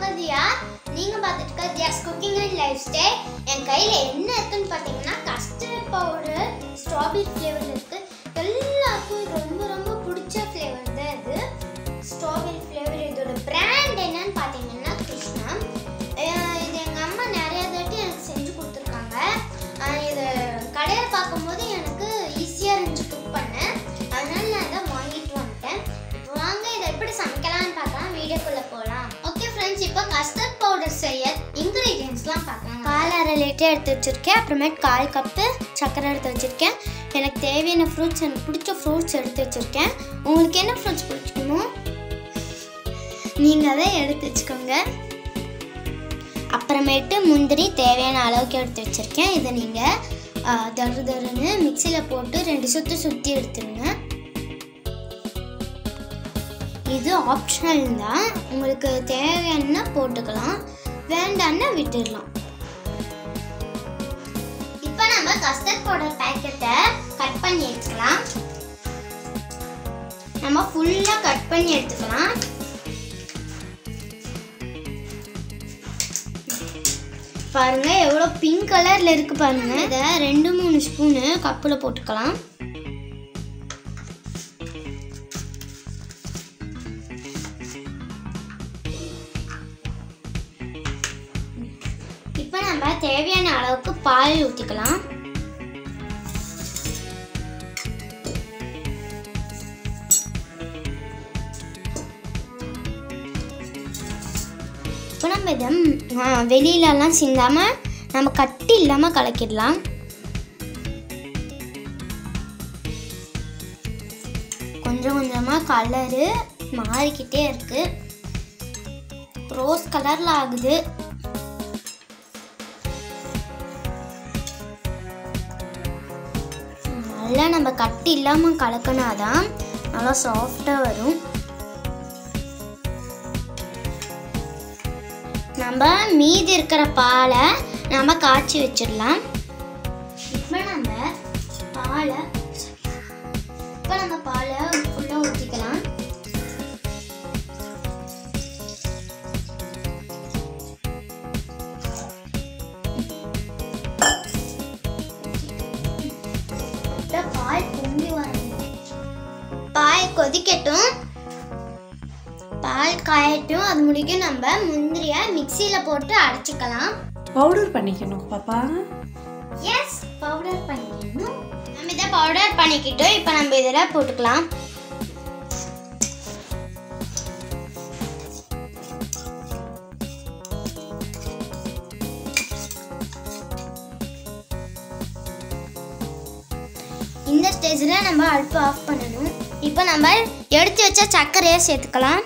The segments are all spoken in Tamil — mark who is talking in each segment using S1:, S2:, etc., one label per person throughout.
S1: உங்க தியா நீங்க பார்த்துட்டு இருக்க Diya's cooking and lifestyle என் கையில என்ன இருக்குன்னு பார்த்தீங்கன்னா கஸ்டர்ட் பவுடர் ஸ்ட்ராபெரி ஃப்ளேவர் இருக்கு எல்லாருக்கும் இது ரொம்ப ரொம்ப பிடிச்ச ஃப்ளேவர் தான் இது ஸ்ட்ராபெரி ஃப்ளேவர் இதோட பிராண்ட் என்னன்னு பார்த்தீங்கன்னா கிருஷ்ணா அஹ் இது எங்கள் அம்மா நிறைய தாட்டி எனக்கு செஞ்சு கொடுத்துருக்காங்க அஹ் இது கடையில் பார்க்கும்போது எனக்கு ஈஸியாக இருந்துச்சு குக் பண்ண அதனால நான் இதை வாங்கிட்டு வந்துட்டேன் இப்போ வாங்க இதை எப்படி சமைக்கலாம்னு பார்க்கலாம் வீடியோக்குள்ளே போகலாம் ஓகே ஃப்ரெண்ட்ஸ் இப்போ கஸ்டர்ட் பவுடர் செய்ய இன்க்ரீடியன்ஸ்லாம் பார்க்கலாம் கால் அரை லிட்டர் எடுத்து வச்சுருக்கேன் அப்புறமேட்டு கால் கப்பு சர்க்கரை எடுத்து வச்சுருக்கேன் எனக்கு தேவையான ஃப்ரூட்ஸ் எனக்கு பிடிச்ச ஃப்ரூட்ஸ் எடுத்து வச்சுருக்கேன் உங்களுக்கு என்ன ஃப்ரூட்ஸ் பிடிக்குமோ நீங்கள் அதை எடுத்து வச்சுக்கோங்க அப்புறமேட்டு முந்திரி தேவையான அளவுக்கு எடுத்து வச்சுருக்கேன் இதை நீங்கள் தரு தருன்னு மிக்சியில் போட்டு ரெண்டு சுற்று சுற்றி எடுத்துருங்க இது ஆப்ஷனல் தான் உங்களுக்கு தேவையான போட்டுக்கலாம் வேண்டான்னா விட்டுடலாம் இப்போ நம்ம கஸ்டர்ட் பவுடர் பேக்கெட்டை கட் பண்ணி எடுத்துக்கலாம் நம்ம ஃபுல்லாக கட் பண்ணி எடுத்துக்கலாம் பாருங்க எவ்வளோ பிங்க் கலர்ல இருக்கு பாருங்க இதை ரெண்டு மூணு ஸ்பூனு கப்பில் போட்டுக்கலாம் இப்போ நம்ம தேவையான அளவுக்கு பால் ஊற்றிக்கலாம் இப்போ நம்ம இதை ம், ஆ, வெளியிலலாம் சிந்தாமல் நம்ம கட்டி இல்லாமல் கலக்கிடலாம் கொஞ்சம் கொஞ்சமாக கலரு மாறிக்கிட்டே இருக்கு ரோஸ் கலரில் ஆகுது நல்லா நம்ம கட்டி இல்லாமல் கலக்கினாதான் நல்லா சாஃப்டாக வரும் நம்ம மீதி இருக்கிற பாலை நம்ம காய்ச்சி வச்சிடலாம் இப்போ நம்ம பாலை இப்போ நம்ம பாலை ஃபுல்லாக ஊற்றிக்கலாம் இப்போ பால் பொங்கி வரணும் பால் கொதிக்கட்டும் பால் காயட்டும் அது முடிக்கும் நம்ம முந்திரியை மிக்சியில் போட்டு அரைச்சிக்கலாம்
S2: பவுடர் பண்ணிக்கணும் பாப்பா
S1: எஸ் பவுடர் பண்ணிக்கணும் நம்ம இதை பவுடர் பண்ணிக்கிட்டோம் இப்போ நம்ம இதில் போட்டுக்கலாம் இந்த ஸ்டேஜில் நம்ம அடுப்பு ஆஃப் பண்ணணும் இப்போ நம்ம எடுத்து வச்ச சர்க்கரையை சேர்த்துக்கலாம்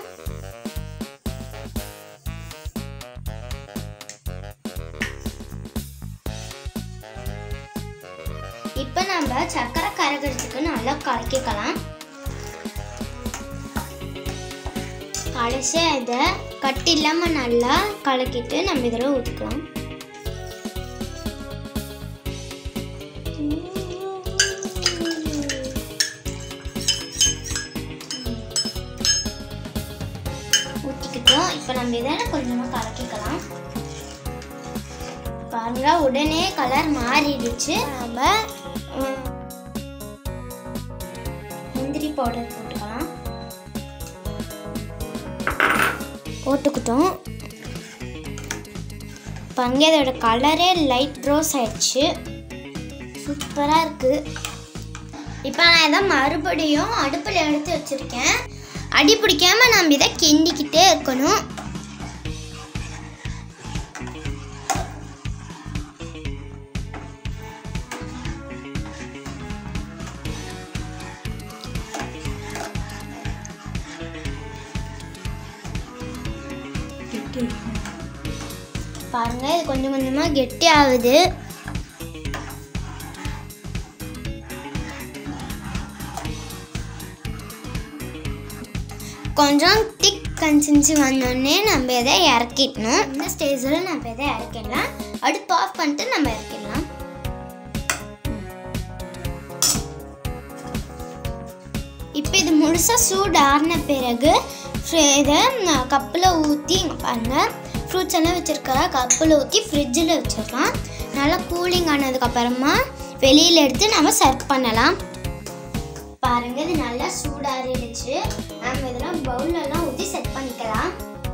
S1: இப்போ நம்ம சர்க்கரை கரகிறதுக்கு நல்லா கலக்கிக்கலாம் கடைசியாக இதை கட்டி இல்லாமல் நல்லா கலக்கிட்டு நம்ம இதில் ஊற்றிக்கலாம் ஊற்றிக்கிட்டோம் இப்போ நம்ம இதை கொஞ்சமாக கலக்கிக்கலாம் பாருங்க உடனே கலர் மாறிடுச்சு நம்ம ம், முந்திரி பவுடர் போட்டுக்கலாம் போட்டுக்கிட்டோம் பாருங்க இதோட கலரே லைட் ரோஸ் ஆயிடுச்சு சூப்பராக இருக்குது இப்போ நான் இதை மறுபடியும் அடுப்பில் எடுத்து வச்சுருக்கேன் அடி பிடிக்காம நம்ம இதை கிண்டிக்கிட்டே இருக்கணும் பாருங்க இது கொஞ்சம் கொஞ்சமாக கெட்டி ஆகுது கொஞ்சம் திக் கன்சிஸ்டன்சி வந்தோடனே நம்ம இதை இறக்கிடணும் இந்த ஸ்டேஜில் நம்ம இதை இறக்கிடலாம் அடுப்பு ஆஃப் பண்ணிட்டு நம்ம இறக்கிடலாம் இப்போ இது முழுசாக சூடு ஆறின பிறகு ஃப்ர- இதை கப்பில் ஊற்றி இங்கே பாருங்கள் ஃப்ரூட்ஸ் எல்லாம் வச்சுருக்க கப்பில் ஊற்றி ஃப்ரிட்ஜில் வச்சிடலாம் நல்லா கூலிங் ஆனதுக்கப்புறமா வெளியில் எடுத்து நம்ம சர்வ் பண்ணலாம் பாருங்க இது நல்லா சூடாறிடுச்சு நம்ம இதெல்லாம் பவுலெல்லாம் ஊற்றி செட் பண்ணிக்கலாம்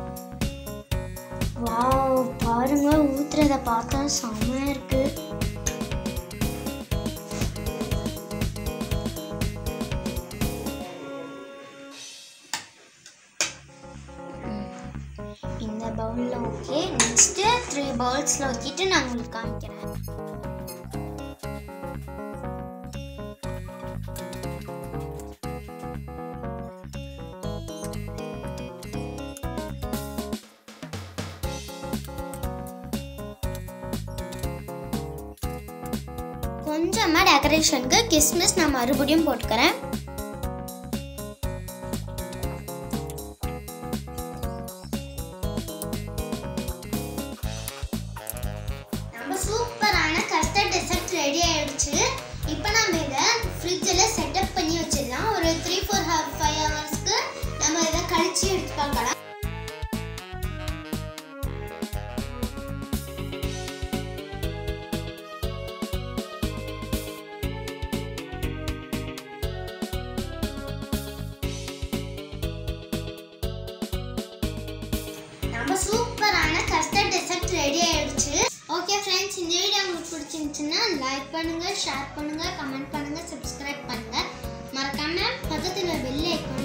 S1: வாவ் பாருங்க ஊத்துறத பார்த்தா செம்மையா இருக்கு இந்த பவுலில் ஓகே நெக்ஸ்ட்டு த்ரீ பவுல்ஸில் ஊற்றிட்டு நான் உங்களுக்கு காமிக்கிறேன் கொஞ்சமாக டெக்கரேஷனுக்கு கிஸ்மிஸ் நான் மறுபடியும் போட்டுக்கிறேன் நம்ம சூப்பரான கஸ்டர்ட் டெசர்ட் ரெடி ஆயிடுச்சு இப்போ நம்ம இதை ஃப்ரிட்ஜில் செட்டப் பண்ணி வச்சிடலாம் ஒரு த்ரீ ஃபோர் ஹவர் ஃபைவ் ஹவர்ஸ்க்கு நம்ம இதை கழிச்சு எடுத்து பார்க்கலாம் நம்ம சூப்பரான கஸ்டர்ட் டெசர்ட் ரெடி ஆயிடுச்சு ஓகே ஃப்ரெண்ட்ஸ் இந்த வீடியோ உங்களுக்கு பிடிச்சிருந்துச்சுன்னா லைக் பண்ணுங்க ஷேர் பண்ணுங்க கமெண்ட் பண்ணுங்க சப்ஸ்கிரைப் பண்ணுங்க மறக்காம பக்கத்துல பெல் ஐக்கான்